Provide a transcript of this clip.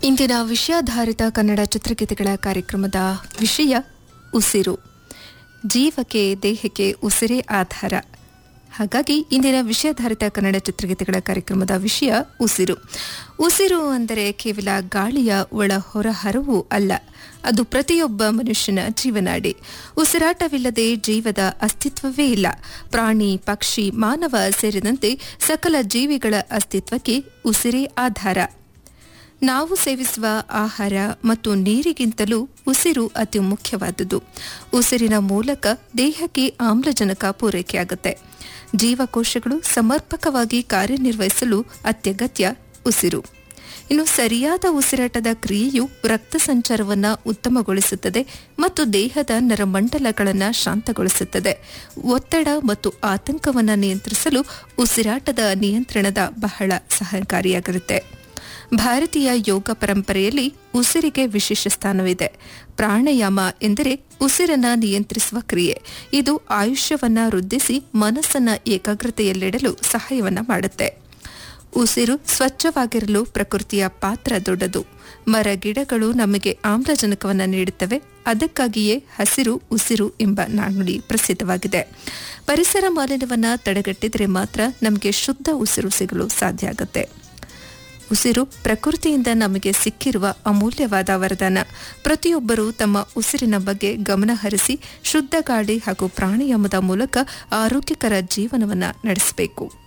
ಇಂದಿನ ವಿಷಯಾಧಾರಿತ ಕನ್ನಡ ಚಿತ್ರಗೀತೆಗಳ ಕಾರ್ಯಕ್ರಮದ ವಿಷಯ ಉಸಿರು ಜೀವಕ್ಕೆ ದೇಹಕ್ಕೆ ಉಸಿರೇ ಆಧಾರ ಹಾಗಾಗಿ ಇಂದಿನ ವಿಷಯಾಧಾರಿತ ಕನ್ನಡ ಚಿತ್ರಗೀತೆಗಳ ಕಾರ್ಯಕ್ರಮದ ವಿಷಯ ಉಸಿರು ಉಸಿರು ಅಂದರೆ ಕೇವಲ ಗಾಳಿಯ ಒಳ ಹೊರಹರವು ಅಲ್ಲ ಅದು ಪ್ರತಿಯೊಬ್ಬ ಮನುಷ್ಯನ ಜೀವನಾಡಿ ಉಸಿರಾಟವಿಲ್ಲದೆ ಜೀವದ ಅಸ್ತಿತ್ವವೇ ಇಲ್ಲ ಪ್ರಾಣಿ ಪಕ್ಷಿ ಮಾನವ ಸೇರಿದಂತೆ ಸಕಲ ಜೀವಿಗಳ ಅಸ್ತಿತ್ವಕ್ಕೆ ಉಸಿರೇ ಆಧಾರ ನಾವು ಸೇವಿಸುವ ಆಹಾರ ಮತ್ತು ನೀರಿಗಿಂತಲೂ ಉಸಿರು ಅತಿ ಮುಖ್ಯವಾದುದು ಉಸಿರಿನ ಮೂಲಕ ದೇಹಕ್ಕೆ ಆಮ್ಲಜನಕ ಪೂರೈಕೆಯಾಗುತ್ತೆ ಜೀವಕೋಶಗಳು ಸಮರ್ಪಕವಾಗಿ ಕಾರ್ಯನಿರ್ವಹಿಸಲು ಅತ್ಯಗತ್ಯ ಉಸಿರು ಇನ್ನು ಸರಿಯಾದ ಉಸಿರಾಟದ ಕ್ರಿಯೆಯು ರಕ್ತ ಸಂಚಾರವನ್ನು ಉತ್ತಮಗೊಳಿಸುತ್ತದೆ ಮತ್ತು ದೇಹದ ನರಮಂಡಲಗಳನ್ನು ಶಾಂತಗೊಳಿಸುತ್ತದೆ ಒತ್ತಡ ಮತ್ತು ಆತಂಕವನ್ನು ನಿಯಂತ್ರಿಸಲು ಉಸಿರಾಟದ ನಿಯಂತ್ರಣದ ಬಹಳ ಸಹಕಾರಿಯಾಗಿರುತ್ತೆ ಭಾರತೀಯ ಯೋಗ ಪರಂಪರೆಯಲ್ಲಿ ಉಸಿರಿಗೆ ವಿಶೇಷ ಸ್ಥಾನವಿದೆ ಪ್ರಾಣಾಯಾಮ ಎಂದರೆ ಉಸಿರನ್ನ ನಿಯಂತ್ರಿಸುವ ಕ್ರಿಯೆ ಇದು ಆಯುಷ್ಯವನ್ನ ವೃದ್ಧಿಸಿ ಮನಸ್ಸನ್ನ ಏಕಾಗ್ರತೆಯಲ್ಲಿಡಲು ಸಹಾಯವನ್ನ ಮಾಡುತ್ತೆ ಉಸಿರು ಸ್ವಚ್ಛವಾಗಿರಲು ಪ್ರಕೃತಿಯ ಪಾತ್ರ ದೊಡ್ಡದು ಮರ ಗಿಡಗಳು ನಮಗೆ ಆಮ್ಲಜನಕವನ್ನು ನೀಡುತ್ತವೆ ಅದಕ್ಕಾಗಿಯೇ ಹಸಿರು ಉಸಿರು ಎಂಬ ನಾಣ್ಣುಡಿ ಪ್ರಸಿದ್ಧವಾಗಿದೆ ಪರಿಸರ ಮಾಲಿನ್ಯವನ್ನ ತಡೆಗಟ್ಟಿದರೆ ಮಾತ್ರ ನಮಗೆ ಶುದ್ಧ ಉಸಿರು ಸಿಗಲು ಸಾಧ್ಯ ಆಗುತ್ತೆ ಉಸಿರು ಪ್ರಕೃತಿಯಿಂದ ನಮಗೆ ಸಿಕ್ಕಿರುವ ಅಮೂಲ್ಯವಾದ ವರದಾನ ಪ್ರತಿಯೊಬ್ಬರೂ ತಮ್ಮ ಉಸಿರಿನ ಬಗ್ಗೆ ಗಮನ ಹರಿಸಿ ಶುದ್ಧ ಗಾಳಿ ಹಾಗೂ ಪ್ರಾಣಾಯಾಮದ ಮೂಲಕ ಆರೋಗ್ಯಕರ ಜೀವನವನ್ನು ನಡೆಸಬೇಕು